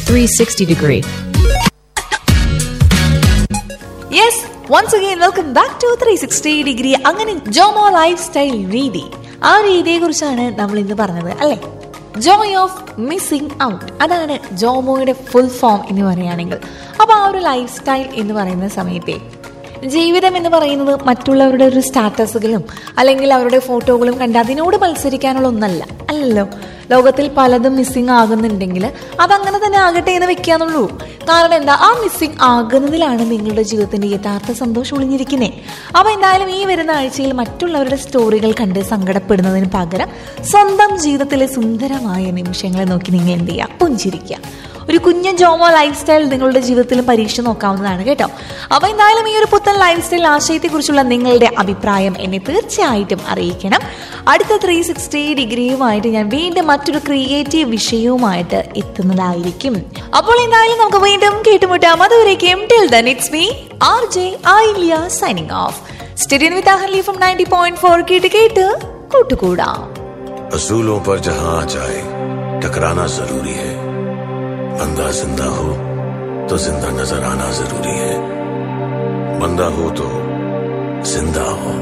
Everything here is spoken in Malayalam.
360 degree. Yes once again welcome back to three sixty degree അങ്ങനെ ജോമോ ലൈഫ് സ്റ്റൈൽ രീതി ആ രീതിയെ കുറിച്ചാണ് നമ്മൾ ഇന്ന് പറഞ്ഞത് അല്ലേ ജോയ് ഓഫ് മിസ്സിംഗ് ഔട്ട് അതാണ് ജോമോയുടെ ഫുൾ ഫോം എന്ന് പറയുകയാണെങ്കിൽ അപ്പോൾ ആ ഒരു ലൈഫ് സ്റ്റൈൽ എന്ന് പറയുന്ന സമയത്തെ ജീവിതം എന്ന് പറയുന്നത് മറ്റുള്ളവരുടെ ഒരു സ്റ്റാറ്റസുകളും അല്ലെങ്കിൽ അവരുടെ ഫോട്ടോകളും കണ്ട് അതിനോട് മത്സരിക്കാനുള്ള ഒന്നല്ല അല്ലല്ലോ ലോകത്തിൽ പലതും മിസ്സിംഗ് ആകുന്നുണ്ടെങ്കിൽ അതങ്ങനെ തന്നെ ആകട്ടെ എന്ന് വെക്കാന്നുള്ളൂ കാരണം എന്താ ആ മിസ്സിംഗ് ആകുന്നതിലാണ് നിങ്ങളുടെ ജീവിതത്തിന്റെ യഥാർത്ഥ സന്തോഷം ഒളിഞ്ഞിരിക്കുന്നത് അപ്പൊ എന്തായാലും ഈ വരുന്ന ആഴ്ചയിൽ മറ്റുള്ളവരുടെ സ്റ്റോറികൾ കണ്ട് സങ്കടപ്പെടുന്നതിന് പകരം സ്വന്തം ജീവിതത്തിലെ സുന്ദരമായ നിമിഷങ്ങളെ നോക്കി നിങ്ങൾ എന്ത് ചെയ്യുക പുഞ്ചിരിക്കുക ഒരു കുഞ്ഞു ജോമോ ലൈഫ് സ്റ്റൈൽ നിങ്ങളുടെ ജീവിതത്തിലും പരീക്ഷ നോക്കാവുന്നതാണ് കേട്ടോ അപ്പൊ എന്തായാലും ഈ ഒരു പുത്തൻ ലൈഫ് സ്റ്റൈൽ ആശയത്തെക്കുറിച്ചുള്ള നിങ്ങളുടെ അഭിപ്രായം എന്നെ തീർച്ചയായിട്ടും അറിയിക്കണം അടുത്ത ത്രീ സിക്സ്റ്റി ഡിഗ്രിയുമായിട്ട് ഞാൻ വീണ്ടും മറ്റൊരു ക്രിയേറ്റീവ് വിഷയവുമായിട്ട് എത്തുന്നതായിരിക്കും അപ്പോൾ എന്തായാലും നമുക്ക് വീണ്ടും കേട്ടുമുട്ടാം അതുവരേക്കും till then it's me R J Ailiya signing off സ്റ്റേഡിയൻ with Ahalya from ninety point four കേട്ട് കേട്ട് കൂട്ടുകൂടാം असूलों पर जहां आ जाए टकराना जरूरी है बंदा जिंदा हो तो जिंदा नजर आना जरूरी है बंदा हो तो जिंदा हो